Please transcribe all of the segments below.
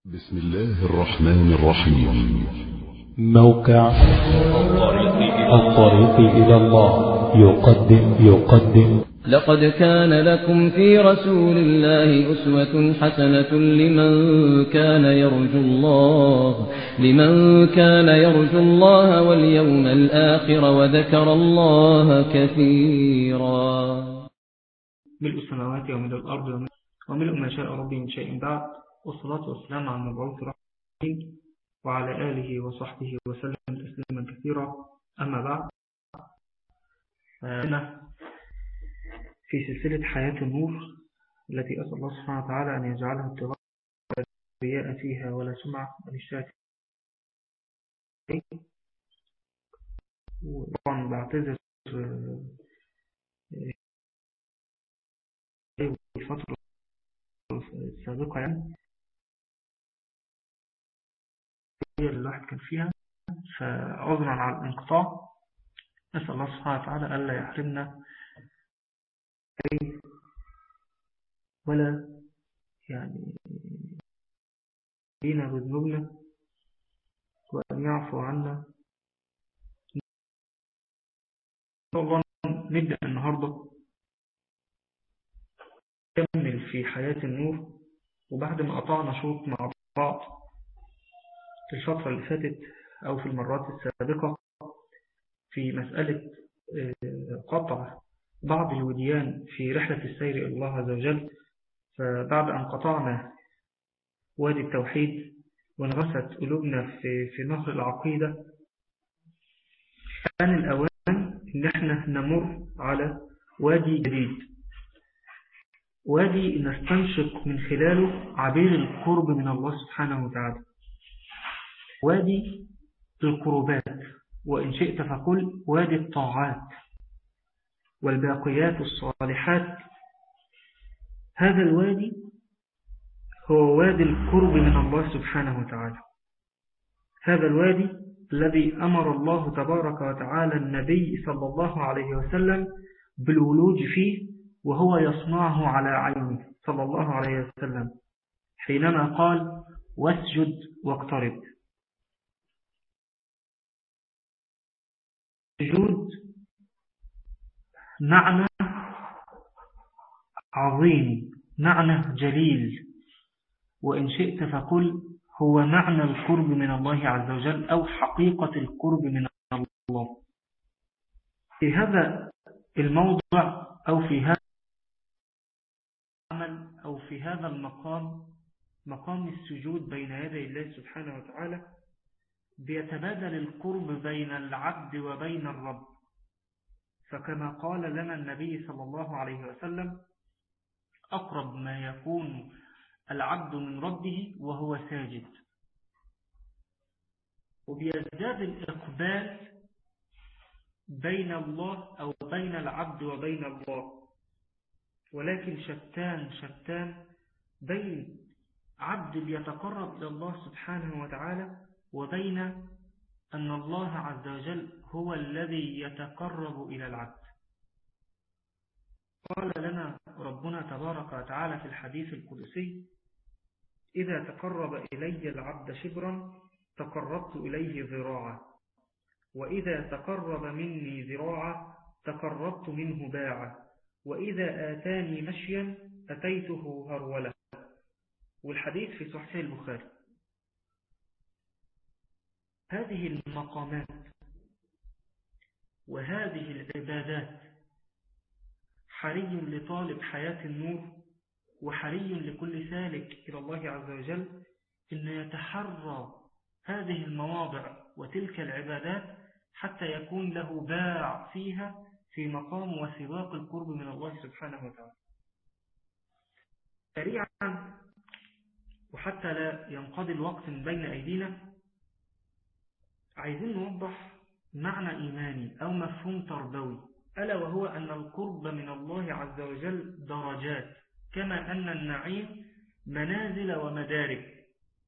بسم الله الرحمن الرحيم موقع الطريق إلى الله يقدم يقدم لقد كان لكم في رسول الله أسوة حسنة لمن كان يرجو الله لمن كان يرجو الله واليوم الآخر وذكر الله كثيرا ملء السماوات وملء الأرض وملء- وملء ما شاء ربي من شيء بعد والصلاة والسلام على المبعوث رحمة وعلى آله وصحبه وسلم تسليما كثيرا أما بعد فأنا في سلسلة حياة النور التي أسأل الله سبحانه وتعالى أن يجعلها ابتغاء رياء فيها ولا سمعة ونشاة وطبعا بعتذر آه، آه، الفترة السابقة يعني هي اللي الواحد كان فيها فعذرا على الانقطاع نسأل الله سبحانه وتعالى ألا يحرمنا أي ولا يعني لينا بذنوبنا وأن يعفو عنا إن شاء الله نبدأ النهاردة نكمل في حياة النور وبعد ما قطعنا شوط مع بعض في الفترة اللي فاتت أو في المرات السابقة في مسألة آه، قطع بعض الوديان في رحلة السير إلى الله عز وجل فبعد أن قطعنا وادي التوحيد وانغست قلوبنا في, في نهر العقيدة كان الأوان إن احنا نمر على وادي جديد وادي نستنشق من خلاله عبير القرب من الله سبحانه وتعالى وادي القربات وإن شئت فقل وادي الطاعات والباقيات الصالحات هذا الوادي هو وادي القرب من الله سبحانه وتعالى هذا الوادي الذي أمر الله تبارك وتعالى النبي صلى الله عليه وسلم بالولوج فيه وهو يصنعه على عينه صلى الله عليه وسلم حينما قال واسجد واقترب سجود معنى عظيم معنى جليل وإن شئت فقل هو معنى القرب من الله عز وجل أو حقيقة القرب من الله في هذا الموضع أو في هذا العمل أو في هذا المقام مقام السجود بين يدي الله سبحانه وتعالى بيتبادل القرب بين العبد وبين الرب فكما قال لنا النبي صلى الله عليه وسلم أقرب ما يكون العبد من ربه وهو ساجد وبيزداد الإقبال بين الله أو بين العبد وبين الله ولكن شتان شتان بين عبد يتقرب إلى الله سبحانه وتعالى وبين أن الله عز وجل هو الذي يتقرب إلى العبد قال لنا ربنا تبارك وتعالى في الحديث القدسي إذا تقرب إلي العبد شبرا تقربت إليه ذراعا وإذا تقرب مني ذراعا تقربت منه باعا وإذا آتاني مشيا أتيته هرولا والحديث في صحيح البخاري هذه المقامات وهذه العبادات حري لطالب حياة النور وحري لكل سالك إلى الله عز وجل أن يتحرى هذه المواضع وتلك العبادات حتى يكون له باع فيها في مقام وسواق القرب من الله سبحانه وتعالى سريعا وحتى لا ينقضي الوقت من بين أيدينا عايزين نوضح معنى إيماني أو مفهوم تربوي ألا وهو أن القرب من الله عز وجل درجات كما أن النعيم منازل ومدارك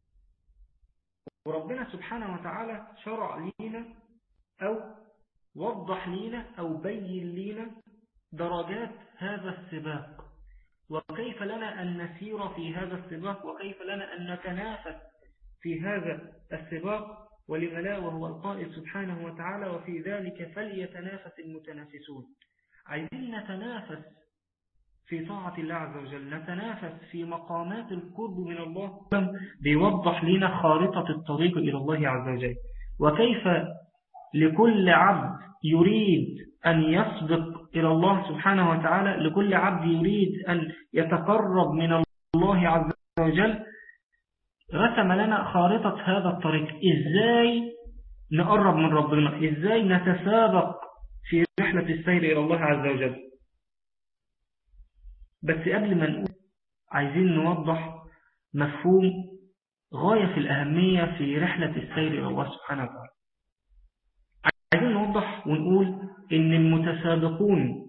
وربنا سبحانه وتعالى شرع لينا أو وضح لينا أو بين لينا درجات هذا السباق وكيف لنا أن نسير في هذا السباق وكيف لنا أن نتنافس في هذا السباق ولم لا وهو القائل سبحانه وتعالى وفي ذلك فليتنافس المتنافسون عايزين نتنافس في طاعة الله عز وجل نتنافس في مقامات القرب من الله بيوضح لنا خارطة الطريق إلى الله عز وجل وكيف لكل عبد يريد أن يسبق إلى الله سبحانه وتعالى لكل عبد يريد أن يتقرب من الله عز وجل رسم لنا خارطة هذا الطريق إزاي نقرب من ربنا إزاي نتسابق في رحلة السير إلى الله عز وجل بس قبل ما نقول عايزين نوضح مفهوم غاية في الأهمية في رحلة السير إلى الله سبحانه وتعالى عايزين نوضح ونقول إن المتسابقون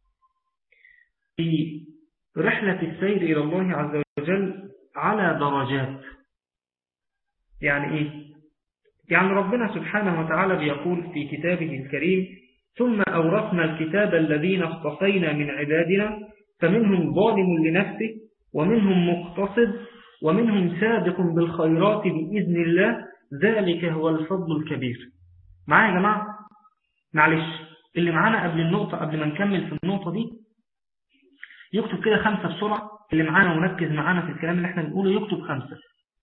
في رحلة السير إلى الله عز وجل على درجات يعني إيه؟ يعني ربنا سبحانه وتعالى بيقول في كتابه الكريم ثم أورثنا الكتاب الذين اصطفينا من عبادنا فمنهم ظالم لنفسه ومنهم مقتصد ومنهم سابق بالخيرات بإذن الله ذلك هو الفضل الكبير معايا يا جماعة معلش اللي معانا قبل النقطة قبل ما نكمل في النقطة دي يكتب كده خمسة بسرعة اللي معانا ونركز معانا في الكلام اللي احنا بنقوله يكتب خمسة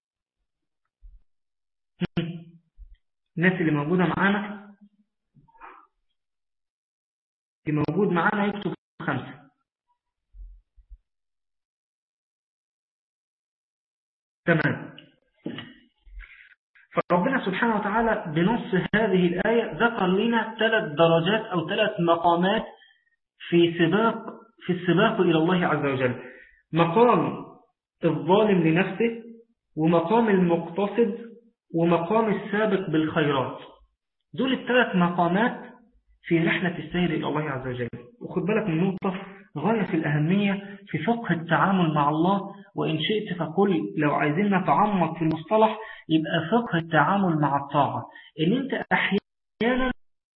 الناس اللي موجودة معانا اللي موجود معانا يكتب خمسة تمام فربنا سبحانه وتعالى بنص هذه الآية ذكر لنا ثلاث درجات أو ثلاث مقامات في سباق في السباق إلى الله عز وجل مقام الظالم لنفسه ومقام المقتصد ومقام السابق بالخيرات دول الثلاث مقامات في رحلة السير إلى الله عز وجل وخد بالك من نقطة غاية في الأهمية في فقه التعامل مع الله وإن شئت فقل لو عايزين نتعمق في المصطلح يبقى فقه التعامل مع الطاعة إن أنت أحيانا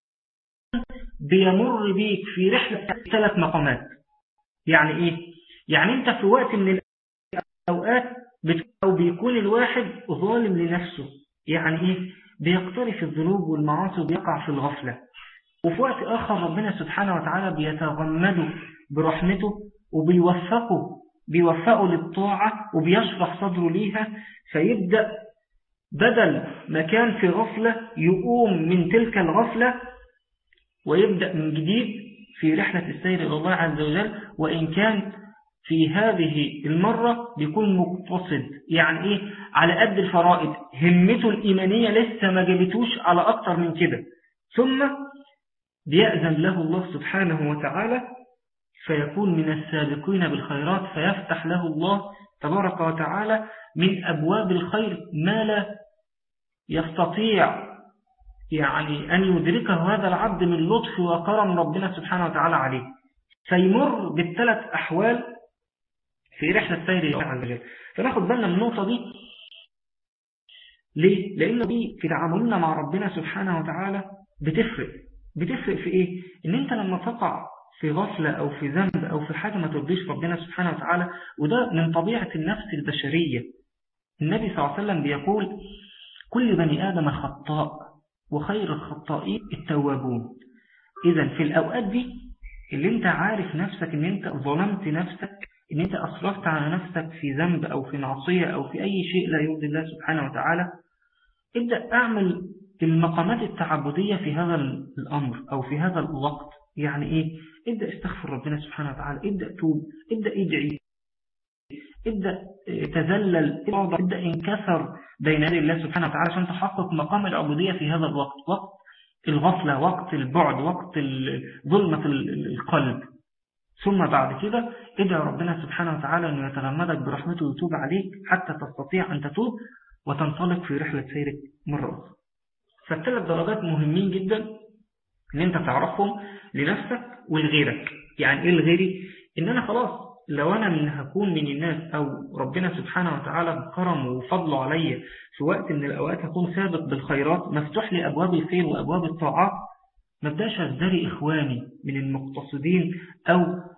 بيمر بيك في رحلة ثلاث مقامات يعني إيه؟ يعني أنت في وقت من الأوقات أو بيكون الواحد ظالم لنفسه يعني إيه؟ بيقترف الذنوب والمعاصي وبيقع في الغفلة وفي وقت آخر ربنا سبحانه وتعالى بيتغمده برحمته وبيوفقه بيوفقه للطاعة وبيشرح صدره ليها فيبدأ بدل ما كان في غفلة يقوم من تلك الغفلة ويبدأ من جديد في رحلة السير إلى الله عز وجل وإن كان في هذه المرة بيكون مقتصد يعني إيه على قد الفرائض همته الإيمانية لسه ما جابتوش على أكتر من كده ثم بيأذن له الله سبحانه وتعالى فيكون من السابقين بالخيرات فيفتح له الله تبارك وتعالى من أبواب الخير ما لا يستطيع يعني أن يدركه هذا العبد من لطف وكرم ربنا سبحانه وتعالى عليه فيمر بالثلاث أحوال في رحلة سير الله عز وجل فناخد بالنا من النقطة دي ليه؟ لأنه دي في تعاملنا مع ربنا سبحانه وتعالى بتفرق بتفرق في إيه؟ إن أنت لما تقع في غفلة أو في ذنب أو في حاجة ما ترضيش ربنا سبحانه وتعالى وده من طبيعة النفس البشرية النبي صلى الله عليه وسلم بيقول كل بني آدم خطاء وخير الخطائين التوابون إذا في الأوقات دي اللي انت عارف نفسك ان انت ظلمت نفسك ان انت أصرفت على نفسك في ذنب أو في معصية أو في أي شيء لا يرضي الله سبحانه وتعالى ابدأ أعمل المقامات التعبدية في هذا الأمر أو في هذا الوقت يعني إيه ابدأ استغفر ربنا سبحانه وتعالى ابدأ توب ابدأ ادعي ابدأ تذلل ابدأ انكسر بين يدي الله سبحانه وتعالى عشان تحقق مقام العبودية في هذا الوقت وقت الغفلة وقت البعد وقت ظلمة القلب ثم بعد كده ادعى ربنا سبحانه وتعالى أنه يتغمدك برحمته ويتوب عليك حتى تستطيع أن تتوب وتنطلق في رحلة سيرك مرة أخرى فالثلاث درجات مهمين جدا ان انت تعرفهم لنفسك ولغيرك يعني ايه لغيري ان انا خلاص لو انا من هكون من الناس او ربنا سبحانه وتعالى بكرمه وفضله عليا في وقت من الاوقات هكون سابق بالخيرات مفتوح لي ابواب الخير وابواب الطاعات ما ابداش ازدري اخواني من المقتصدين او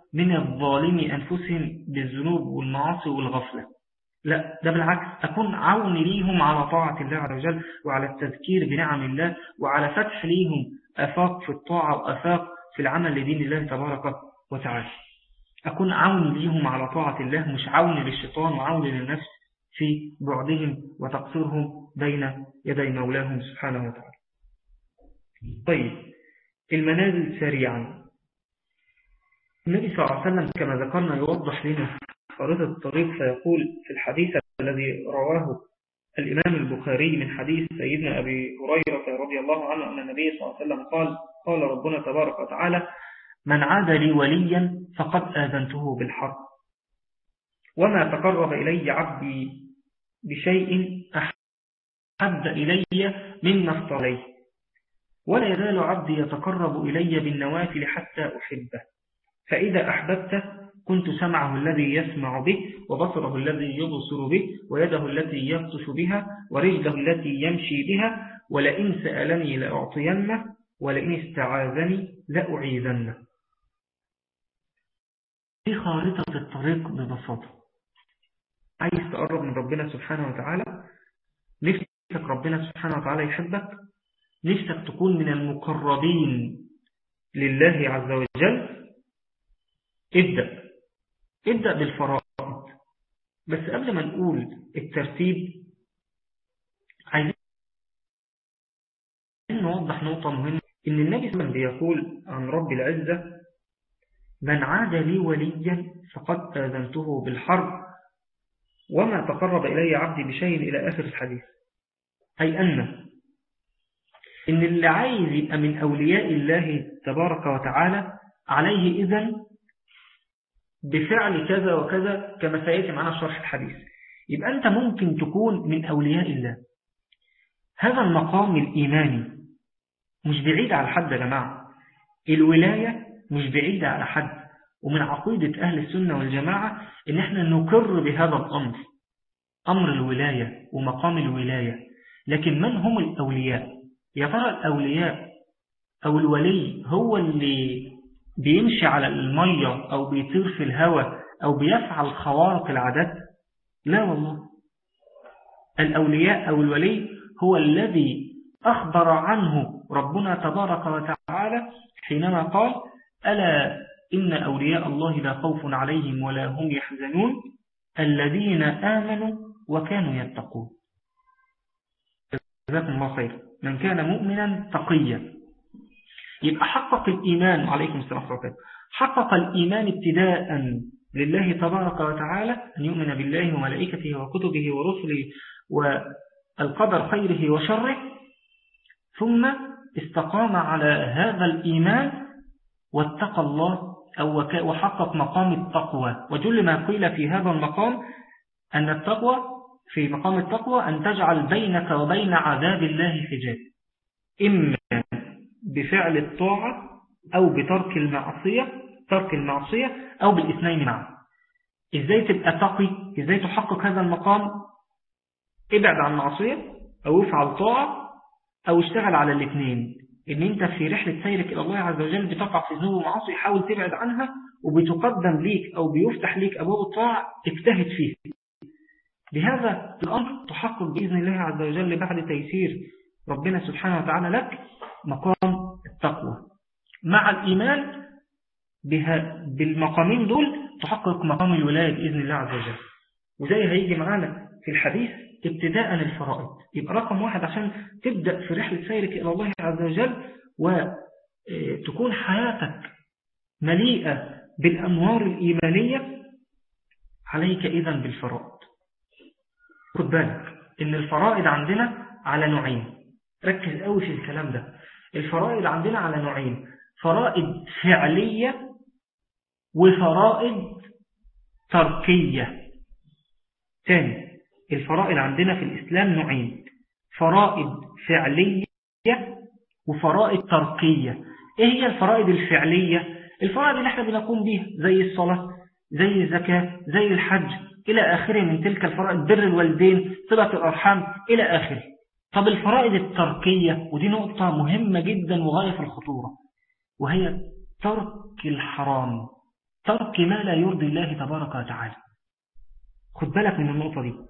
من الظالم أنفسهم بالذنوب والمعاصي والغفلة لا ده بالعكس أكون عون ليهم على طاعة الله عز وجل وعلى التذكير بنعم الله وعلى فتح ليهم أفاق في الطاعة وأفاق في العمل لدين الله تبارك وتعالى أكون عون ليهم على طاعة الله مش عون للشيطان وعون للنفس في بعدهم وتقصيرهم بين يدي مولاهم سبحانه وتعالى طيب المنازل سريعا النبي صلى الله عليه وسلم كما ذكرنا يوضح لنا خارطة الطريق فيقول في الحديث الذي رواه الإمام البخاري من حديث سيدنا أبي هريرة رضي الله عنه أن النبي صلى الله عليه وسلم قال قال ربنا تبارك وتعالى من عاد لي وليا فقد آذنته بالحرب وما تقرب إلي عبدي بشيء أحب إلي مما افتريه ولا يزال عبدي يتقرب إلي بالنوافل حتى أحبه فإذا أحببته كنت سمعه الذي يسمع به وبصره الذي يبصر به ويده التي يبطش بها ورجله التي يمشي بها ولئن سألني لأعطينه ولئن استعاذني لأعيذنه في خارطة الطريق ببساطة عايز تقرب من ربنا سبحانه وتعالى نفسك ربنا سبحانه وتعالى يحبك نفسك تكون من المقربين لله عز وجل ابدأ ابدأ بالفرائض بس قبل ما نقول الترتيب عايزين نوضح نقطة مهمة إن النبي صلى الله عليه وسلم بيقول عن رب العزة من عاد لي وليا فقد آذنته بالحرب وما تقرب إلي عبدي بشيء إلى آخر الحديث أي أن إن اللي عايز يبقى من أولياء الله تبارك وتعالى عليه إذن بفعل كذا وكذا كما سيأتي معنا شرح الحديث يبقى أنت ممكن تكون من أولياء الله هذا المقام الإيماني مش بعيد على حد يا جماعة الولاية مش بعيدة على حد ومن عقيدة أهل السنة والجماعة إن احنا نقر بهذا الأمر أمر الولاية ومقام الولاية لكن من هم الأولياء يا ترى الأولياء أو الولي هو اللي بيمشي على المية أو بيطير في الهواء أو بيفعل خوارق العادات لا والله الأولياء أو الولي هو الذي أخبر عنه ربنا تبارك وتعالى حينما قال ألا إن أولياء الله لا خوف عليهم ولا هم يحزنون الذين آمنوا وكانوا يتقون جزاكم الله خير من كان مؤمنا تقيا يبقى حقق الإيمان عليكم السلام عليكم حقق الإيمان ابتداء لله تبارك وتعالى أن يؤمن بالله وملائكته وكتبه ورسله والقدر خيره وشره ثم استقام على هذا الإيمان واتقى الله أو وحقق مقام التقوى وجل ما قيل في هذا المقام أن التقوى في مقام التقوى أن تجعل بينك وبين عذاب الله حجاب إما بفعل الطاعة أو بترك المعصية ترك المعصية أو بالاثنين معا إزاي تبقى تقي إزاي تحقق هذا المقام ابعد عن المعصية أو افعل طاعة أو اشتغل على الاثنين إن أنت في رحلة سيرك إلى الله عز وجل بتقع في ذنوب ومعاصي حاول تبعد عنها وبتقدم ليك أو بيفتح ليك أبواب الطاعة اجتهد فيه بهذا الأمر تحقق بإذن الله عز وجل بعد تيسير ربنا سبحانه وتعالى لك مقام التقوى مع الإيمان بها بالمقامين دول تحقق مقام الولاية بإذن الله عز وجل وزي هيجي معانا في الحديث ابتداء الفرائض يبقى رقم واحد عشان تبدأ في رحلة سيرك إلى الله عز وجل وتكون حياتك مليئة بالأنوار الإيمانية عليك إذن بالفرائض خد بالك إن الفرائض عندنا على نوعين ركز قوي في الكلام ده الفرائض عندنا على نوعين فرائض فعلية وفرائض تركية ثاني الفرائض عندنا في الإسلام نوعين فرائض فعلية وفرائض تركية إيه هي الفرائض الفعلية الفرائض اللي احنا بنقوم بيها زي الصلاة زي الزكاة زي الحج إلى آخره من تلك الفرائض بر الوالدين صلة الأرحام إلى آخره طب الفرائض التركية ودي نقطة مهمة جدا وغاية في الخطورة وهي ترك الحرام ترك ما لا يرضي الله تبارك وتعالى خد بالك من النقطة دي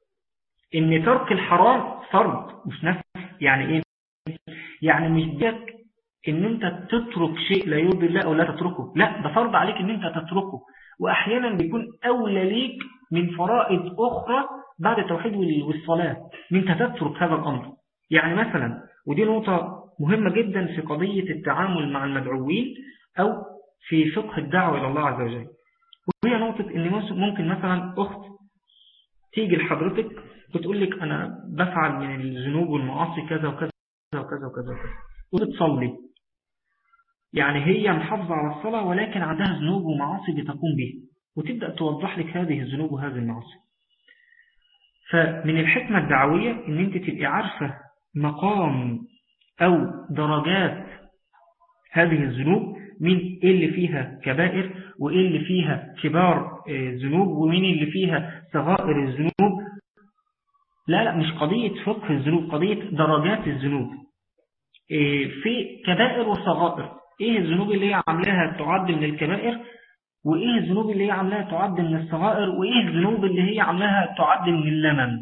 ان ترك الحرام فرض مش نفس يعني ايه يعني مش ديك ان انت تترك شيء لا يرضي الله او لا تتركه لا ده فرض عليك ان انت تتركه واحيانا بيكون اولى ليك من فرائض اخرى بعد التوحيد والصلاة ان انت تترك هذا الامر يعني مثلا ودي نقطة مهمة جدا في قضية التعامل مع المدعوين او في فقه الدعوة الى الله عز وجل وهي نقطة ان ممكن مثلا اخت تيجي لحضرتك بتقول لك انا بفعل من الذنوب والمعاصي كذا وكذا وكذا وكذا وكذا وبتصلي يعني هي محافظة على الصلاة ولكن عندها ذنوب ومعاصي بتقوم به وتبدأ توضح لك هذه الذنوب وهذه المعاصي فمن الحكمة الدعوية ان انت تبقي عارفة مقام او درجات هذه الذنوب مين ايه اللي فيها كبائر وايه اللي فيها كبار ذنوب ومين اللي فيها صغائر الذنوب لا لا مش قضية فقه الذنوب قضية درجات الذنوب في كبائر وصغائر ايه الذنوب اللي هي عاملاها تعد من الكبائر وايه الذنوب اللي هي عاملاها تعد من الصغائر وايه الذنوب اللي هي عاملاها تعد من اللمم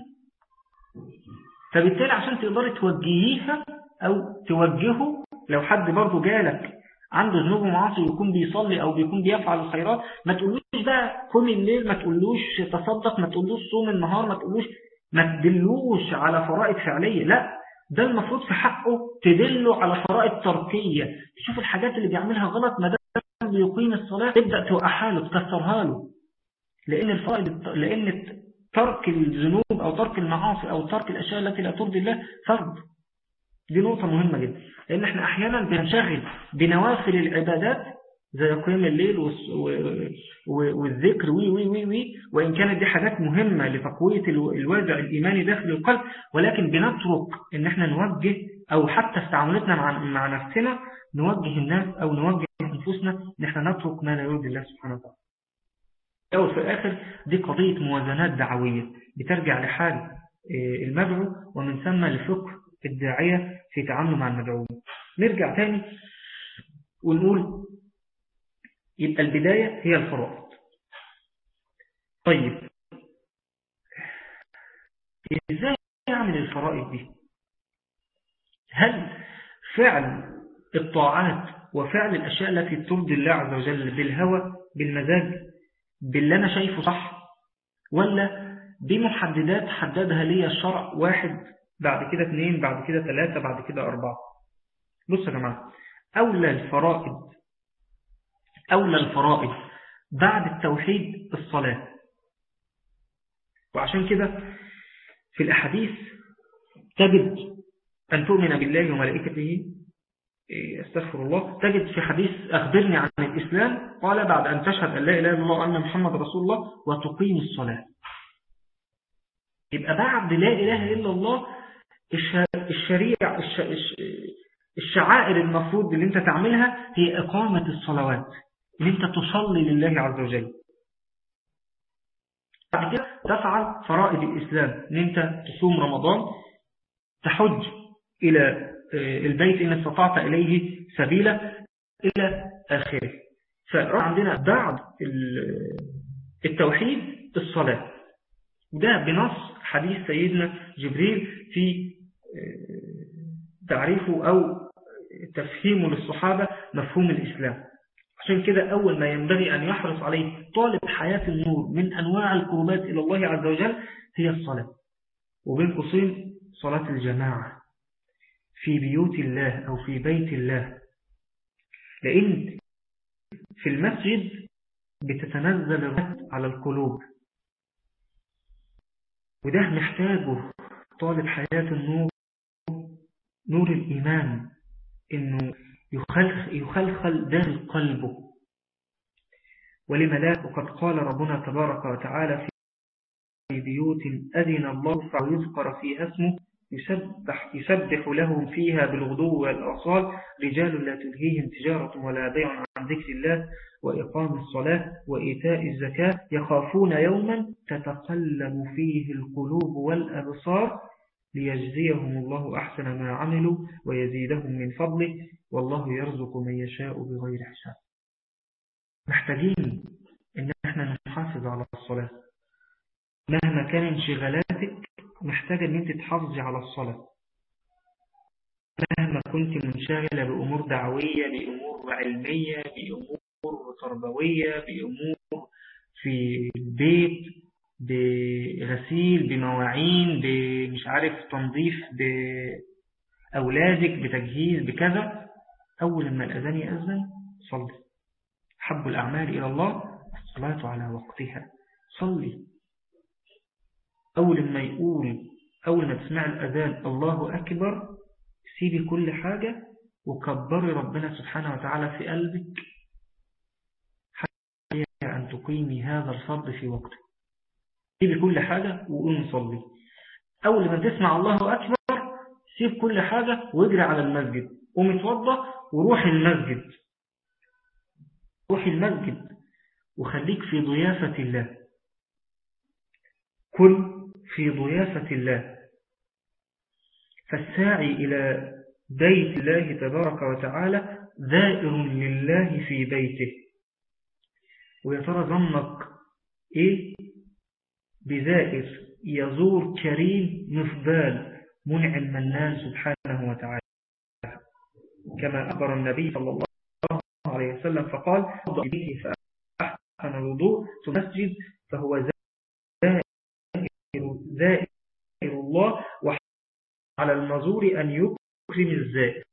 فبالتالي عشان تقدري توجهيها او توجهه لو حد برضه جالك عنده ذنوب ومعاصي ويكون بيصلي او بيكون بيفعل الخيرات ما تقولوش بقى قم الليل ما تقولوش تصدق ما تقولوش صوم النهار ما تقولوش ما تدلوش على فرائض فعلية لا ده المفروض في حقه تدله على فرائض تركية تشوف الحاجات اللي بيعملها غلط ما دام بيقيم الصلاة تبدأ توقعها له تكسرها له لأن الفرائض لأن ترك الذنوب أو ترك المعاصي أو ترك الأشياء التي لا ترضي الله فرض دي نقطة مهمة جدا لأن احنا أحيانا بنشغل بنوافل العبادات زي قيام الليل والذكر وي وي وي وي وإن كانت دي حاجات مهمة لتقوية الوازع الإيماني داخل القلب ولكن بنترك إن احنا نوجه أو حتى في تعاملاتنا مع, مع نفسنا نوجه الناس أو نوجه أنفسنا إن احنا نترك ما لا يرضي الله سبحانه وتعالى أول في الآخر دي قضية موازنات دعوية بترجع لحال المدعو ومن ثم لفقه الداعية في تعامله مع المدعوين نرجع تاني ونقول يبقى البداية هي الفرائض طيب ازاي يعمل الفرائض دي هل فعل الطاعات وفعل الأشياء التي ترضي الله عز وجل بالهوى بالمزاج باللي أنا شايفه صح ولا بمحددات حددها لي الشرع واحد بعد كده اثنين بعد كده ثلاثة بعد كده أربعة بصوا يا جماعة أولى الفرائض أولى الفرائض بعد التوحيد الصلاة وعشان كده في الأحاديث تجد أن تؤمن بالله وملائكته استغفر الله تجد في حديث أخبرني عن الإسلام قال بعد أن تشهد أن لا إله إلا الله وأن محمد رسول الله وتقيم الصلاة يبقى بعد لا إله إلا الله الشريع الشعائر المفروض اللي انت تعملها هي إقامة الصلوات ان انت تصلي لله عز وجل بعد كده تفعل فرائض الإسلام ان انت تصوم رمضان تحج إلى البيت إن استطعت إليه سبيلا إلى آخره فعندنا بعد التوحيد الصلاة وده بنص حديث سيدنا جبريل في تعريفه أو تفهيمه للصحابة مفهوم الإسلام عشان كده أول ما ينبغي أن يحرص عليه طالب حياة النور من أنواع القربات إلى الله عز وجل هي الصلاة وبين قوسين صلاة الجماعة في بيوت الله أو في بيت الله لأن في المسجد بتتنزل الرحمة على القلوب وده محتاجه طالب حياة النور نور الإيمان إنه يخلخل داخل قلبه ولما لا وقد قال ربنا تبارك وتعالى في بيوت أذن الله فيذكر فيها اسمه يسبح, يسبح لهم فيها بالغدو والأصال رجال لا تلهيهم تجارة ولا بيع عن ذكر الله وإقام الصلاة وإيتاء الزكاة يخافون يوما تتقلب فيه القلوب والأبصار ليجزيهم الله أحسن ما عملوا ويزيدهم من فضله والله يرزق من يشاء بغير حساب محتاجين إن احنا نحافظ على الصلاة مهما كان انشغالاتك محتاجة ان انت تحافظي على الصلاة مهما كنت منشغلة بأمور دعوية بأمور علمية بأمور تربوية بأمور في البيت بغسيل بمواعين بمش عارف تنظيف بأولادك بتجهيز بكذا أول ما الأذان يأذن صلي حب الأعمال إلى الله الصلاة على وقتها صلي أول ما يقول أول ما تسمع الأذان الله أكبر سيبي كل حاجة وكبري ربنا سبحانه وتعالى في قلبك حتى أن تقيمي هذا الفرض في وقته سيبي كل حاجة وقومي صلي أول ما تسمع الله أكبر سيب كل حاجة واجري على المسجد ومتوضى وروح المسجد روح المسجد وخليك في ضيافة الله كن في ضيافة الله فالساعي إلى بيت الله تبارك وتعالى ذائر لله في بيته ويا ترى ظنك إيه بذائر يزور كريم مفضال منعم منان سبحانه وتعالى كما أخبر النبي صلى الله عليه وسلم فقال به فأحسن الوضوء في المسجد فهو زائر, زائر الله وعلى المزور أن يكرم الزائر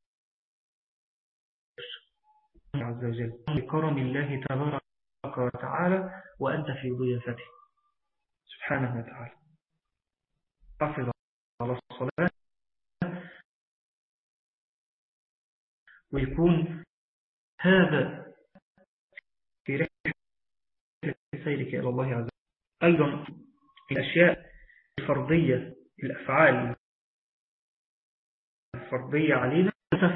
عز وجل بكرم الله تبارك وتعالى وأنت في ضيافته سبحانه وتعالى حافظ على الصلاة ويكون هذا في رحلة سيرك إلى الله عز وجل أيضا الأشياء الفرضية الأفعال الفرضية علينا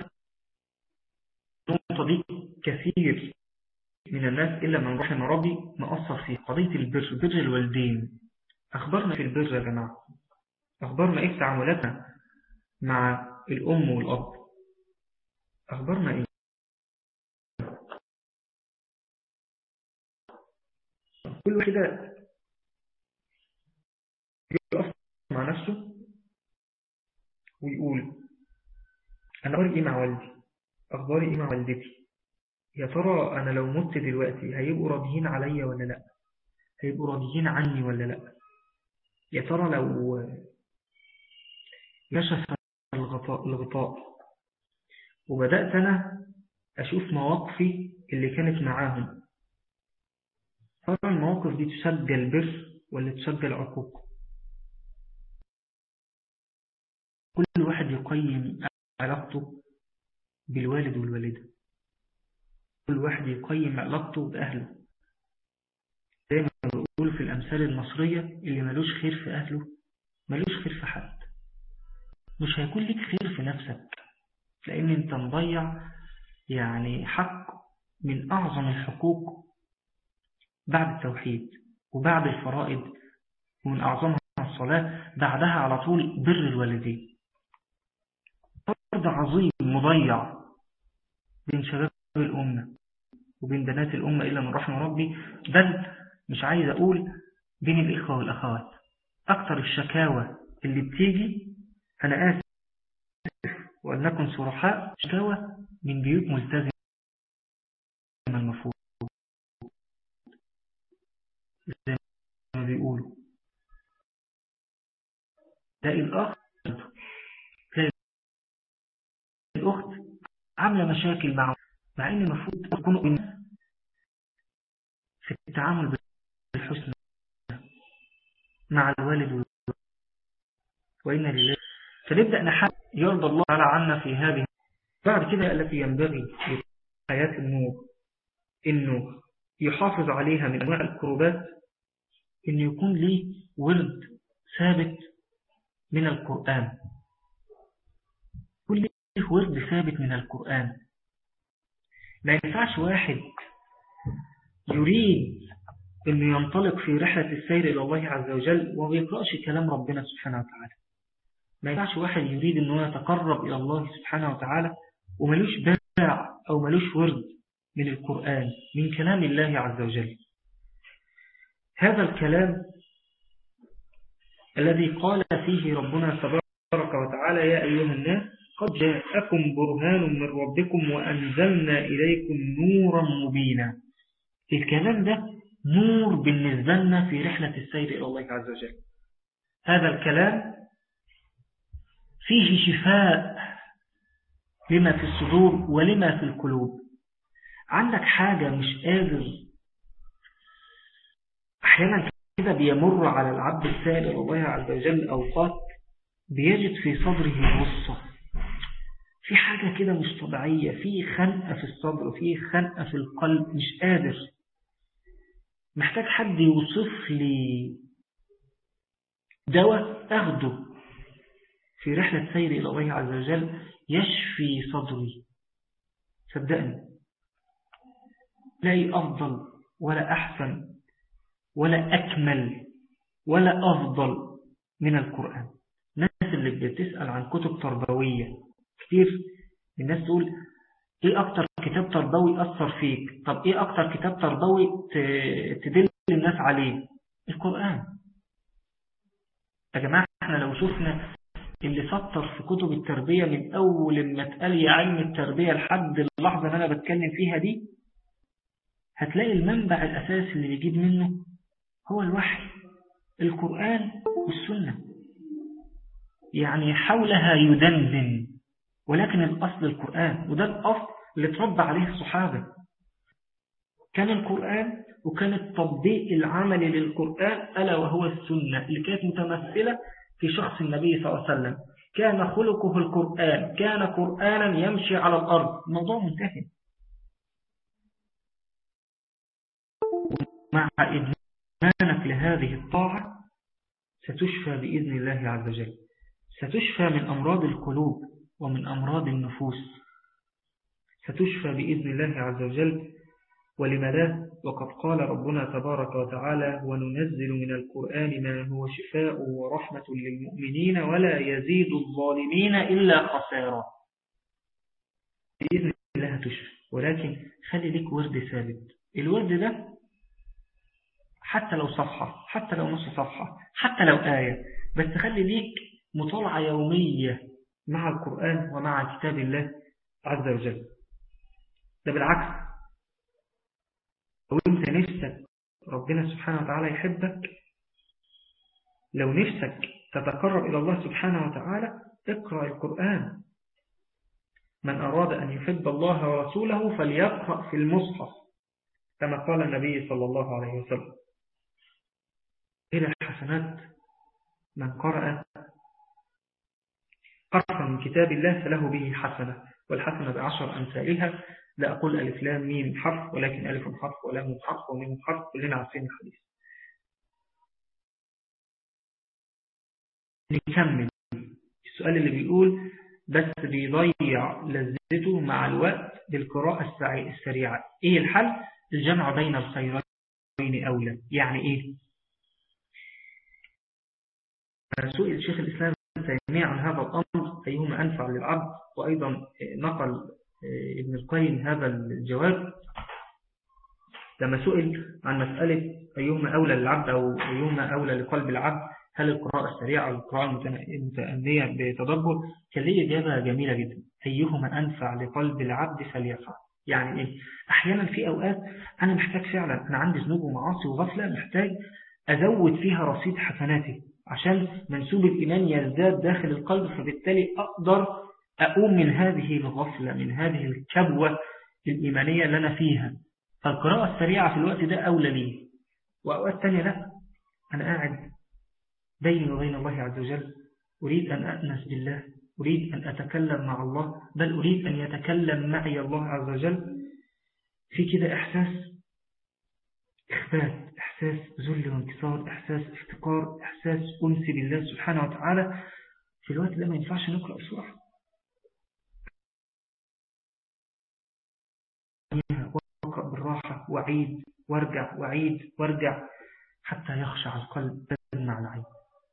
النقطة دي كثير من الناس إلا من رحم ربي مأثر في قضية البر بر الوالدين أخبرنا في البر يا جماعة أخبرنا إيه تعاملاتنا مع الأم والأب أخبرنا إيه كل واحد يقف مع نفسه ويقول أنا أخباري إيه مع والدي أخباري إيه مع والدتي يا ترى أنا لو مت دلوقتي هيبقوا راضيين عليا ولا لأ هيبقوا راضيين عني ولا لأ يا ترى لو كشف الغطاء, الغطاء وبدأت أنا أشوف مواقفي اللي كانت معاهم ترى المواقف دي تسجل بر ولا تسجل عقوق كل واحد يقيم علاقته بالوالد والوالدة كل واحد يقيم علاقته بأهله دايما بقول في الأمثال المصرية اللي ملوش خير في أهله ملوش خير في حد مش هيكون لك خير في نفسك لأن انت مضيع يعني حق من أعظم الحقوق بعد التوحيد وبعد الفرائض ومن أعظمها الصلاة بعدها على طول بر الوالدين فرض عظيم مضيع بين شباب الأمة وبين بنات الأمة إلا من رحم ربي بل مش عايز أقول بين الإخوة والأخوات أكثر الشكاوى اللي بتيجي أنا آسف ولنكن صرحاء شكاوى من بيوت ملتزمة المفروض زي ما بيقولوا تلاقي الأخ تلاقي الأخت عاملة مشاكل مع مع إن المفروض تكونوا في التعامل بالحسنى مع الوالد والوالد وإن لله فنبدأ نحاول يرضى الله تعالى عنا في هذه بعد كده التي ينبغي لحياة النور إنه يحافظ عليها من أنواع الكروبات إنه يكون ليه ورد ثابت من القرآن كل ورد ثابت من القرآن ما ينفعش واحد يريد أنه ينطلق في رحلة السير إلى الله عز وجل وما يقرأش كلام ربنا سبحانه وتعالى ما ينفعش واحد يريد أنه يتقرب إلى الله سبحانه وتعالى وملوش باع أو ملوش ورد من القرآن من كلام الله عز وجل هذا الكلام الذي قال فيه ربنا تبارك وتعالى يا أيها الناس قد جاءكم برهان من ربكم وأنزلنا إليكم نورا مبينا الكلام ده نور بالنسبة لنا في رحلة السير إلى الله عز وجل هذا الكلام فيه شفاء لما في الصدور ولما في القلوب عندك حاجة مش قادر أحيانا كده بيمر على العبد السائل إلى الله عز وجل أوقات بيجد في صدره غصة في حاجة كده مش طبيعية في خنقة في الصدر في خنقة في القلب مش قادر محتاج حد يوصف لي دواء أخده في رحلة سيري إلى الله عز وجل يشفي صدري صدقني لا أفضل ولا أحسن ولا أكمل ولا أفضل من القرآن الناس اللي بتسأل عن كتب تربوية كتير الناس تقول ايه اكتر كتاب تربوي اثر فيك طب ايه اكتر كتاب تربوي تدل الناس عليه القرآن يا جماعة احنا لو شفنا اللي سطر في كتب التربية من اول ما اتقال يا علم التربية لحد اللحظة اللي انا بتكلم فيها دي هتلاقي المنبع الاساسي اللي بيجيب منه هو الوحي القرآن والسنة يعني حولها يدندن ولكن الأصل القرآن وده الأصل اللي تربى عليه الصحابة كان القرآن وكان التطبيق العملي للقرآن ألا وهو السنة اللي كانت متمثلة في شخص النبي صلى الله عليه وسلم كان خلقه القرآن كان قرآنا يمشي على الأرض الموضوع منتهي مع إدمانك لهذه الطاعة ستشفى بإذن الله عز وجل ستشفى من أمراض القلوب ومن أمراض النفوس ستشفى بإذن الله عز وجل ولما لا وقد قال ربنا تبارك وتعالى وننزل من القرآن ما هو شفاء ورحمة للمؤمنين ولا يزيد الظالمين إلا خسارا بإذن الله تشفى ولكن خلي لك ورد ثابت الورد ده حتى لو صفحة حتى لو نص صفحة حتى لو آية بس خلي ليك مطالعة يومية مع القرآن ومع كتاب الله عز وجل ده بالعكس لو انت نفسك ربنا سبحانه وتعالى يحبك لو نفسك تتقرب إلى الله سبحانه وتعالى اقرأ القرآن من أراد أن يحب الله ورسوله فليقرأ في المصحف كما قال النبي صلى الله عليه وسلم إلى حسنات من قرأ حرفا من كتاب الله فله به حسنة والحسنة بعشر أمثالها لا أقول ألف لام ميم حرف ولكن ألف حرف ولام حرف وميم حرف كلنا عارفين الحديث نكمل السؤال اللي بيقول بس بيضيع لذته مع الوقت بالقراءة السريعة إيه الحل؟ الجمع بين الخيرين أولى يعني إيه؟ سئل شيخ الإسلام تيمية عن هذا الأمر أيهما أنفع للعبد وأيضا نقل ابن القيم هذا الجواب لما سئل عن مسألة أيهما أولى للعبد أو أيهما أولى لقلب العبد هل القراءة السريعة أو القراءة المتأنية بتدبر كان ليه إجابة جميلة جدا أيهما أنفع لقلب العبد فليفعل يعني إيه؟ أحيانا في أوقات أنا محتاج فعلا أنا عندي ذنوب ومعاصي وغفلة محتاج أزود فيها رصيد حسناتي عشان منسوب الإيمان يزداد داخل القلب فبالتالي أقدر أقوم من هذه الغفلة من هذه الكبوة الإيمانية اللي أنا فيها فالقراءة السريعة في الوقت ده أولى لي وأوقات تانية لا أنا قاعد بيني وبين الله عز وجل أريد أن أأنس بالله أريد أن أتكلم مع الله بل أريد أن يتكلم معي الله عز وجل في كده إحساس إخبات إحساس ذل وانكسار إحساس افتقار إحساس أنس بالله سبحانه وتعالى في الوقت ده ما ينفعش نقرأ بسرعة واقرأ بالراحة وعيد وارجع وعيد وارجع حتى يخشع القلب تجمع العين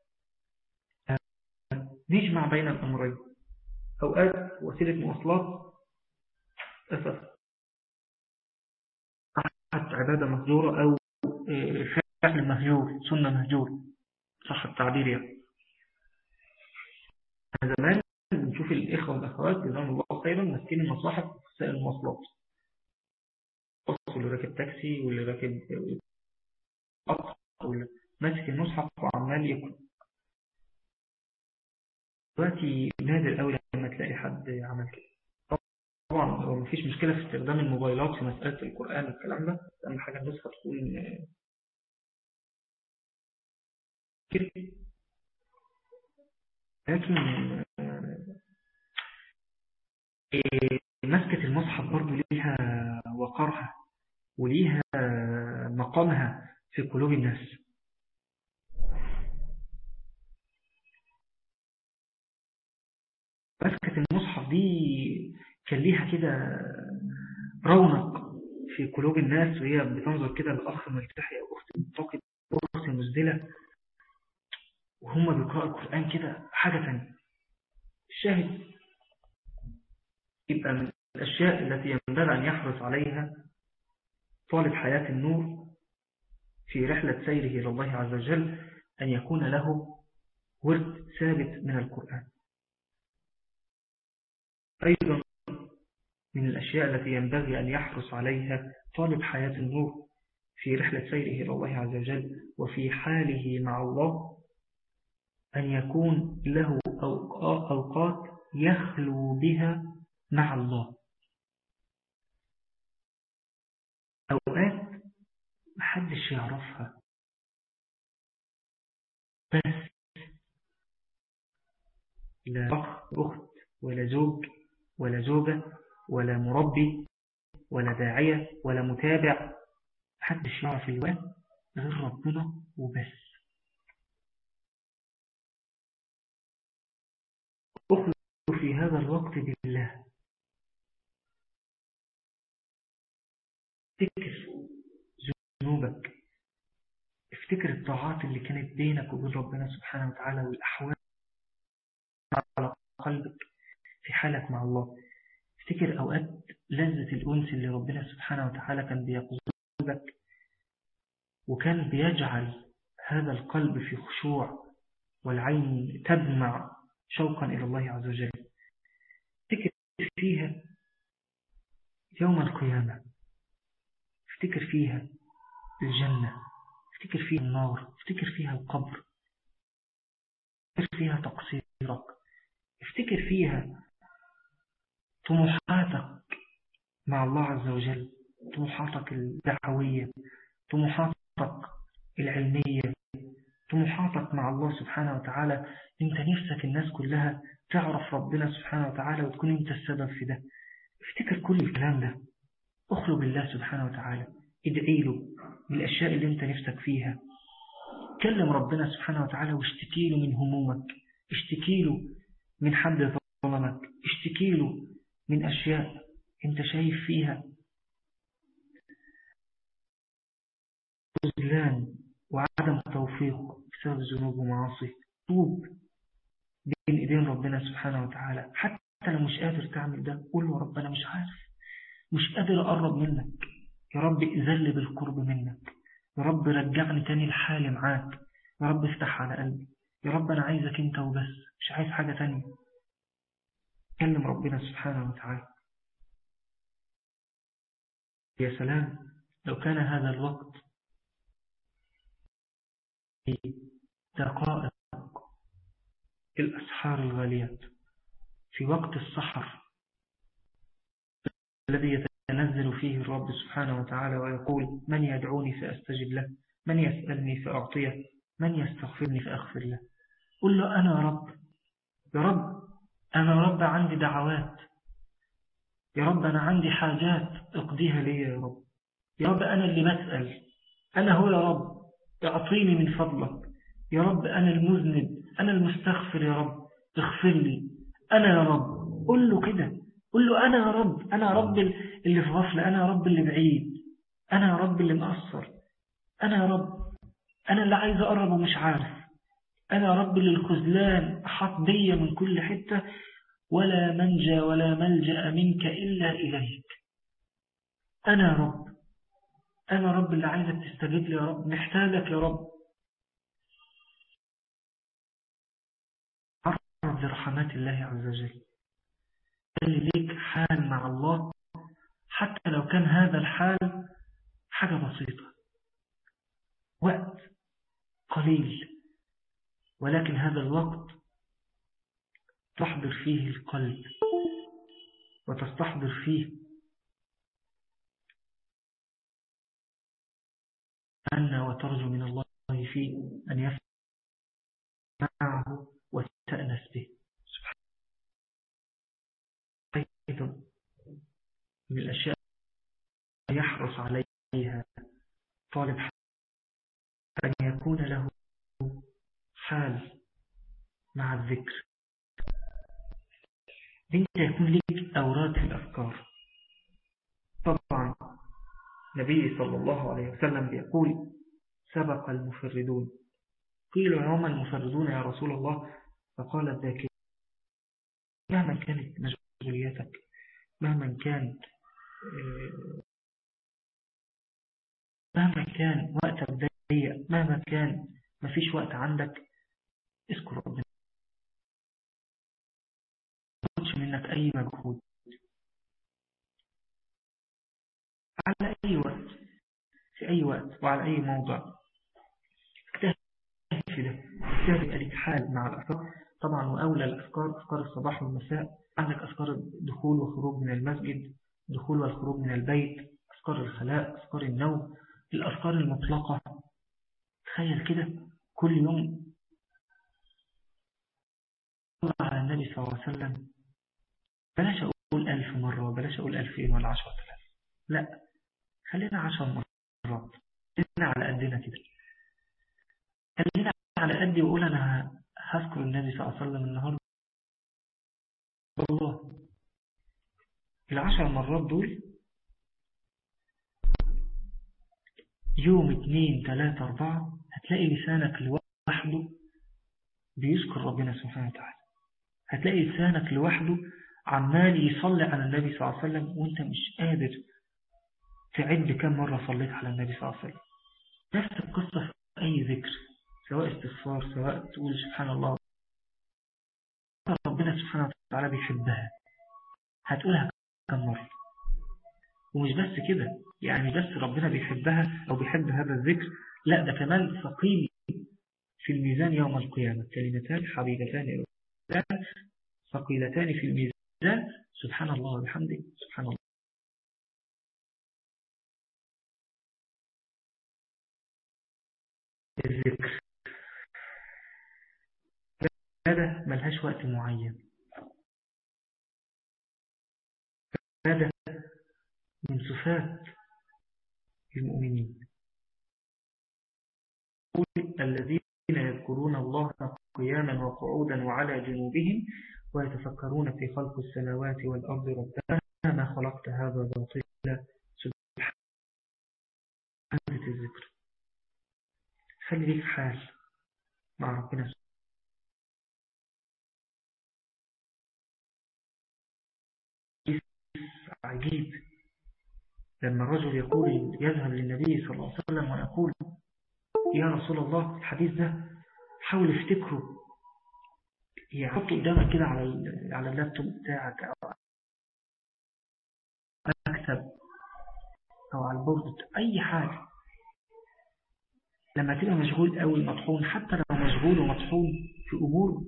نجمع بين الأمرين أوقات وسيلة مواصلات أسف عبادة مهجورة أو فعل مهجور سنة مهجور صح التعبير يعني زمان بنشوف الإخوة والأخوات جزاهم الله خيرا ماسكين المصاحف في وسائل المواصلات واللي راكب تاكسي واللي راكب قطر واللي ماسك المصحف وعمال يقرأ دلوقتي نادر قوي لما تلاقي حد عمل كده طبعا هو مفيش مشكلة في استخدام الموبايلات في مسألة القرآن والكلام ده أهم حاجة النسخة تكون كده لكن مسكة المصحف برضو ليها وقرها وليها مقامها في قلوب الناس مسكة المصحف دي كان ليها كده رونق في قلوب الناس وهي بتنظر كده لأخ ملتحي أو أخت منتقد أخت مزدلة وهم بيقرأوا القرآن كده حاجة تانية الشاهد يبقى من الأشياء التي ينبغي أن يحرص عليها طالب حياة النور في رحلة سيره إلى الله عز وجل أن يكون له ورد ثابت من القرآن أيضا من الأشياء التي ينبغي أن يحرص عليها طالب حياة النور في رحلة سيره إلى الله عز وجل وفي حاله مع الله أن يكون له أوقات يخلو بها مع الله أوقات محدش يعرفها بس لا أخ أخت ولا زوج ولا زوجة ولا مربي ولا داعية ولا متابع محدش يعرف الوقت غير ربنا وبس أخلو في هذا الوقت بالله افتكر ذنوبك افتكر الطاعات اللي كانت بينك وبين ربنا سبحانه وتعالى والأحوال على قلبك في حالك مع الله افتكر أوقات لذة الأنس اللي ربنا سبحانه وتعالى كان بيقذبك وكان بيجعل هذا القلب في خشوع والعين تدمع شوقا إلى الله عز وجل افتكر فيها يوم القيامة افتكر فيها الجنة افتكر فيها النار افتكر فيها القبر افتكر فيها تقصيرك افتكر فيها طموحاتك مع الله عز وجل طموحاتك الدعوية طموحاتك العلمية طموحاتك مع الله سبحانه وتعالى انت نفسك الناس كلها تعرف ربنا سبحانه وتعالى وتكون انت السبب في ده افتكر كل الكلام ده اخلو بالله سبحانه وتعالى ادعي له بالأشياء اللي انت نفسك فيها كلم ربنا سبحانه وتعالى واشتكي له من همومك اشتكي له من حد ظلمك اشتكي له من أشياء انت شايف فيها خذلان وعدم توفيق بسبب ذنوب ومعاصي توب بين ايدين ربنا سبحانه وتعالى حتى لو مش قادر تعمل ده قول له ربنا مش عارف مش قادر أقرب منك يا رب اذل بالقرب منك يا رب رجعني تاني لحالي معاك يا رب افتح على قلبي يا رب أنا عايزك أنت وبس مش عايز حاجة تانية كلم ربنا سبحانه وتعالى يا سلام لو كان هذا الوقت في دقائق الأسحار الغاليات في وقت السحر الذي يتنزل فيه الرب سبحانه وتعالى ويقول من يدعوني فأستجب له من يسألني فأعطيه من يستغفرني فأغفر له قل له أنا يا رب يا رب أنا رب عندي دعوات يا رب أنا عندي حاجات اقضيها لي يا رب يا رب أنا اللي بسأل أنا هو يا رب اعطيني من فضلك يا رب أنا المذنب أنا المستغفر يا رب اغفر لي أنا يا رب قل له كده قل له أنا يا رب أنا يا رب اللي في غفلة أنا يا رب اللي بعيد أنا يا رب اللي مقصر أنا يا رب أنا اللي عايز أقرب ومش عارف أنا يا رب اللي الخذلان أحاط بيا من كل حتة ولا منجى ولا ملجأ منك إلا إليك أنا يا رب أنا رب اللي عايزك تستجيب لي يا رب محتاجك يا رب عرض لرحمات الله عز وجل اللي ليك حال مع الله حتى لو كان هذا الحال حاجة بسيطة وقت قليل ولكن هذا الوقت تحضر فيه القلب وتستحضر فيه أن وترجو من الله فيه أن يفعل معه وتأنس به أيضا من الأشياء يحرص عليها طالب أن يكون له حال مع الذكر انت يكون لك أوراد في الأفكار طبعا النبي صلى الله عليه وسلم يقول سبق المفردون قيل يوم المفردون يا رسول الله فقال الذاكر مهما كانت مشغولياتك مهما كان مهما كان وقتك ضيق مهما كان مفيش وقت عندك اذكر ربنا ما منك أي مجهود على أي وقت في أي وقت وعلى أي موضع اجتهد في ده اجتهد يبقى لك حال مع الأفكار طبعا وأولى الأفكار أفكار الصباح والمساء عندك أفكار الدخول والخروج من المسجد الدخول والخروج من البيت أفكار الخلاء أفكار النوم الأفكار المطلقة تخيل كده كل يوم الله على النبي صلى الله عليه وسلم بلاش أقول ألف مرة بلاش أقول ألفين ولا عشرة آلاف لا خلينا عشر مرات خلينا على قدنا كده خلينا على قدي وأقول أنا هذكر النبي صلى الله عليه وسلم النهاردة والله العشر مرات دول يوم اتنين تلاتة أربعة هتلاقي لسانك لوحده بيذكر ربنا سبحانه وتعالى هتلاقي لسانك لوحده عمال يصلي على النبي صلى الله عليه وسلم وانت مش قادر تعد كم مرة صليت على النبي صلى الله عليه وسلم نفس القصة في أي ذكر سواء استغفار سواء تقول سبحان الله ربنا سبحانه وتعالى بيحبها هتقولها كم مرة ومش بس كده يعني بس ربنا بيحبها أو بيحب هذا الذكر لا ده كمان ثقيل في الميزان يوم القيامة كلمتان حبيبتان ثقيلتان في الميزان سبحان الله وبحمده سبحان الله الذكر هذا ملهاش وقت معين هذا من صفات المؤمنين الذين يذكرون الله قياما وقعودا وعلى جنوبهم ويتفكرون في خلق السماوات والأرض ربنا ما خلقت هذا باطلا سبحانه الذكر خلي ليك حال مع ربنا عجيب لما الرجل يقول يذهب للنبي صلى الله عليه وسلم ويقول يا رسول الله الحديث ده حاول افتكره يحط قدامك كده على على اللابتوب بتاعك او مكتب او على البورد اي حاجة لما تبقى مشغول قوي مطحون حتى لو مشغول ومطحون في امور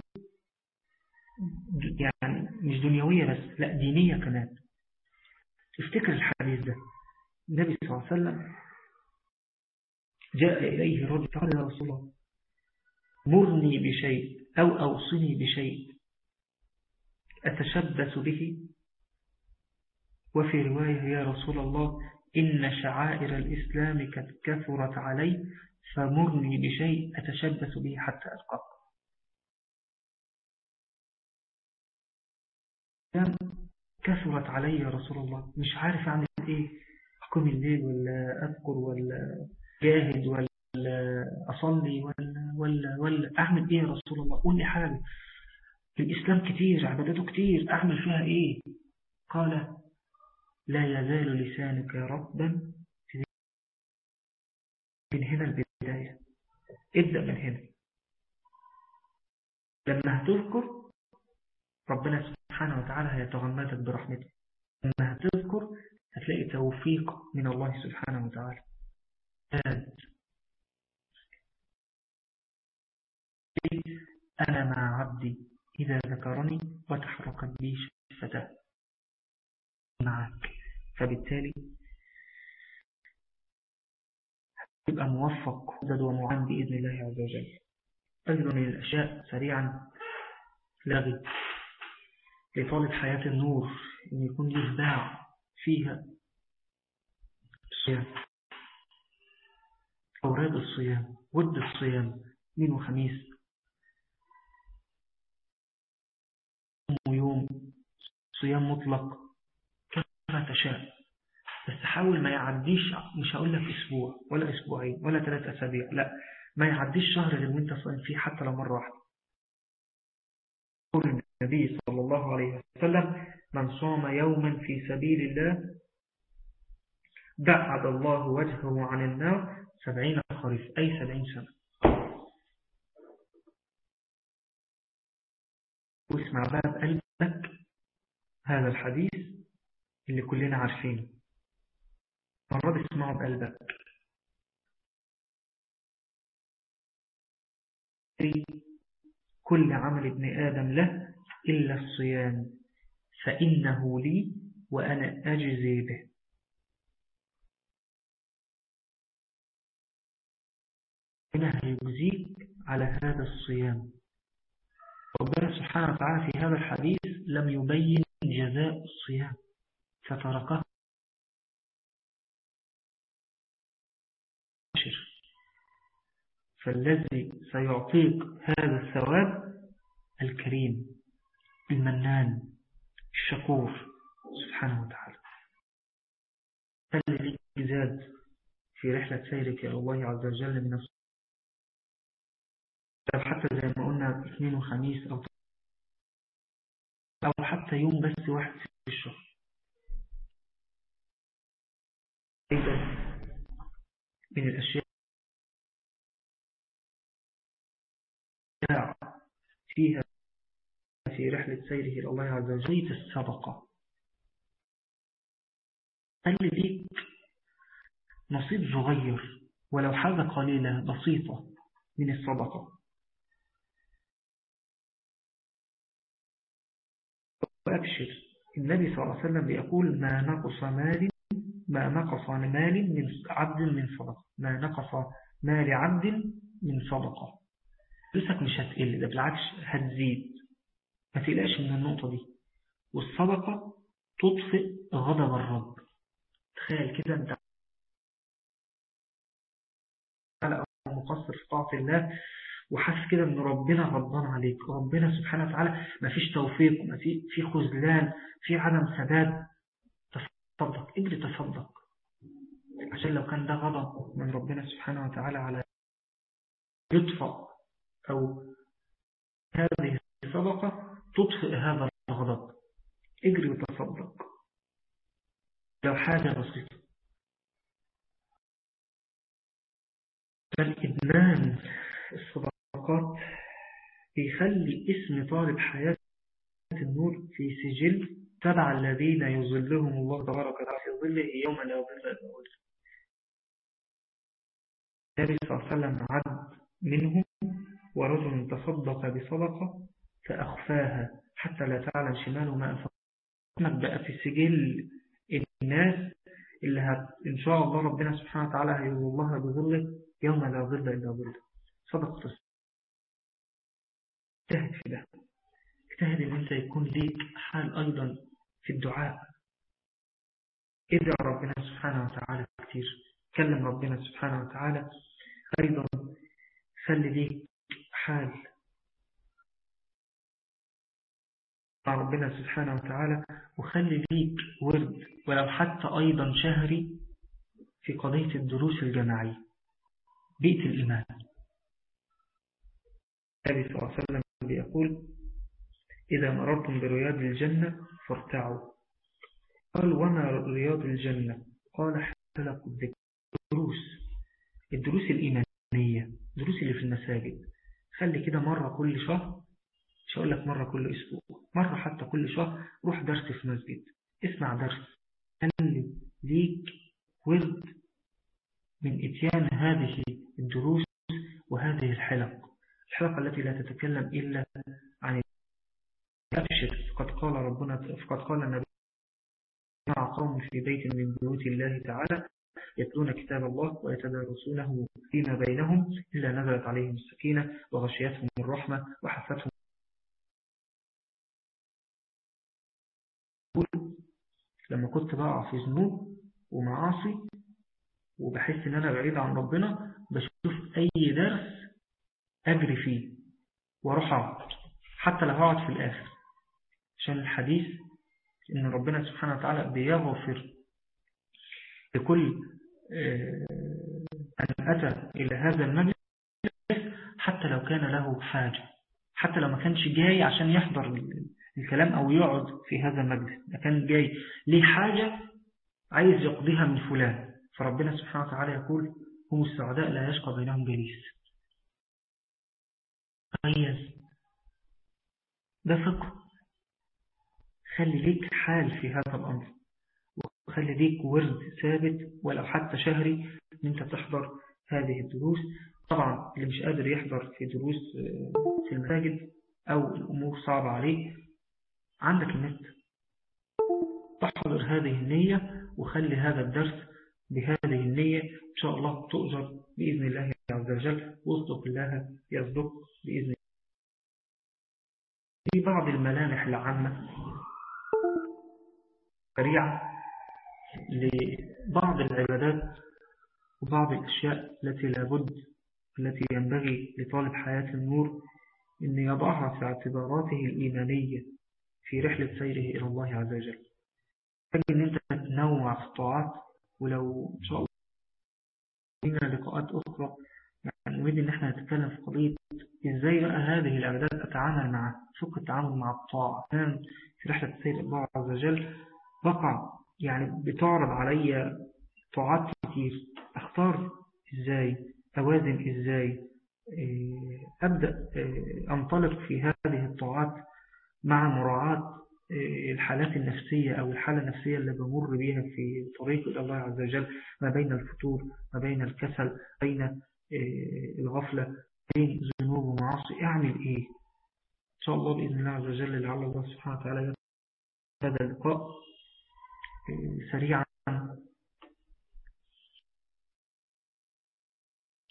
يعني مش دنيوية بس لا دينية كمان افتكر الحديث ده النبي صلى الله عليه وسلم جاء إليه رجل قال يا رسول الله مرني بشيء أو أوصني بشيء أتشبث به وفي رواية يا رسول الله إن شعائر الإسلام قد كثرت علي فمرني بشيء أتشبث به حتى ألقاك كثرت علي يا رسول الله مش عارف أعمل إيه أقوم الليل ولا أذكر ولا جاهد ولا أصلي ولا ولا ولا أعمل إيه يا رسول الله قول لي حاجة الإسلام كتير عبادته كتير أعمل فيها إيه قال لا يزال لسانك ربا هنا البداية ابدأ من هنا لما هتذكر ربنا سبحانه وتعالى هيتغمدك برحمته لما هتذكر هتلاقي توفيق من الله سبحانه وتعالى أنا مع عبدي إذا ذكرني وتحركت بي شفتاه معك فبالتالي يبقى موفق زاد ومعان بإذن الله عز وجل أيضا من الأشياء سريعا لغي لطالب حياة النور أن يكون له باع فيها الصيام أوراد الصيام ود الصيام اثنين وخميس ويوم صيام مطلق كما تشاء بس حاول ما يعديش مش هقول لك أسبوع ولا أسبوعين ولا ثلاث أسابيع لا ما يعديش شهر غير وانت صايم فيه حتى لو مرة واحدة قول النبي صلى الله عليه وسلم من صام يوما في سبيل الله بعد الله وجهه عن النار سبعين خريف أي سبعين سنة واسمع بقى بقلبك هذا الحديث اللي كلنا عارفينه مرة اسمعه بقلبك كل عمل ابن آدم له إلا الصيام فإنه لي وأنا أجزي به هنا هيجزيك على هذا الصيام ربنا سبحانه وتعالى في هذا الحديث لم يبين جزاء الصيام فتركه فالذي سيعطيك هذا الثواب الكريم المنان الشكور سبحانه وتعالى الذي زاد في رحلة سيرك إلى الله عز وجل من الصلاة حتى زي ما قلنا اثنين وخميس أو أو حتى يوم بس واحد في الشهر أيضا من الأشياء فيها في رحلة سيره إلى الله عز وجل الصدقة قال ليك نصيب صغير ولو حاجة قليلة بسيطة من الصدقة وأبشر النبي صلى الله عليه وسلم بيقول ما نقص مال ما نقص مال من عبد من صدقة ما نقص مال عبد من صدقة فلوسك مش هتقل ده بالعكس هتزيد ما تقلقش من النقطة دي والصدقة تطفئ غضب الرب تخيل كده انت على مقصر في طاعة الله وحاسس كده ان ربنا غضبان عليك ربنا سبحانه وتعالى ما فيش توفيق ما في في خذلان في عدم سداد تصدق اجري تصدق عشان لو كان ده غضب من ربنا سبحانه وتعالى على يطفأ أو هذه الصدقة تطفئ هذا الغضب اجري وتصدق لو حاجة بسيطة فالإدمان الصدقات بيخلي اسم طالب حياة النور في سجل تبع الذين يظلهم الله تبارك وتعالى في ظله يوم لا ظل إلا ظله النبي صلى الله عليه وسلم عد منهم ورجل تصدق بصدقة فأخفاها حتى لا تعلم شماله ما أنفق بقى في سجل الناس اللي هت... إن شاء الله ربنا سبحانه وتعالى هيظل الله بظله يوم لا ظل إلا ظله صدقة اجتهد في ده اجتهد ان انت يكون ليك حال ايضا في الدعاء ادعى ربنا سبحانه وتعالى كثير كلم ربنا سبحانه وتعالى ايضا خلي ليك حال مع ربنا سبحانه وتعالى وخلي ليك ورد ولو حتى أيضا شهري في قضية الدروس الجماعية بيئة الإيمان النبي صلى الله عليه وسلم بيقول إذا مررتم برياض الجنة فارتعوا قال وما رياض الجنة قال حلق الذكر دروس الدروس الإيمانية الدروس اللي في المساجد خلي كده مرة كل شهر مش هقول لك مرة كل أسبوع مرة حتى كل شهر روح درس في مسجد اسمع درس خلي ليك ورد من إتيان هذه الدروس وهذه الحلق الحلقة التي لا تتكلم إلا عن أبشر فقد قال ربنا فقد قال النبي مع قوم في بيت من بيوت الله تعالى يتلون كتاب الله ويتدارسونه فيما بينهم إلا نزلت عليهم السكينة وغشيتهم الرحمة وحفتهم لما كنت بقع في ذنوب ومعاصي وبحس ان انا بعيد عن ربنا بشوف اي درس اجري فيه واروح اقعد حتى لو هقعد في الاخر عشان الحديث ان ربنا سبحانه وتعالى بيغفر لكل أن أتى إلى هذا المجلس حتى لو كان له حاجة حتى لو ما كانش جاي عشان يحضر الكلام أو يقعد في هذا المجلس ده كان جاي ليه حاجة عايز يقضيها من فلان فربنا سبحانه وتعالى يقول هم السعداء لا يشقى بينهم جليس ميز ده فقه خلي ليك حال في هذا الأمر وخلي ليك ورد ثابت ولو حتى شهري ان انت تحضر هذه الدروس طبعا اللي مش قادر يحضر في دروس في المساجد او الامور صعبة عليه عندك النت تحضر هذه النية وخلي هذا الدرس بهذه النية إن شاء الله تؤجر بإذن الله عز وجل واصدق الله يصدق بإذن الله في بعض الملامح العامة سريعة لبعض العبادات وبعض الأشياء التي لابد التي ينبغي لطالب حياة النور أن يضعها في اعتباراته الإيمانية في رحلة سيره إلى الله عز وجل تجد أن أنت تنوع في الطاعات ولو إن شاء الله لنا لقاءات أخرى يعني نريد أن احنا نتكلم في قضية إزاي بقى هذه العبادات أتعامل معها فك التعامل مع الطاعة في رحلة سير الله عز وجل بقع يعني بتعرض علي طاعات كتير اختار ازاي اوازن ازاي ابدأ انطلق في هذه الطاعات مع مراعاة الحالات النفسية او الحالة النفسية اللي بمر بيها في طريق الى الله عز وجل ما بين الفتور ما بين الكسل بين الغفلة بين ذنوب ومعاصي اعمل ايه ان شاء الله بإذن الله عز وجل لعل الله سبحانه وتعالى هذا اللقاء سريعا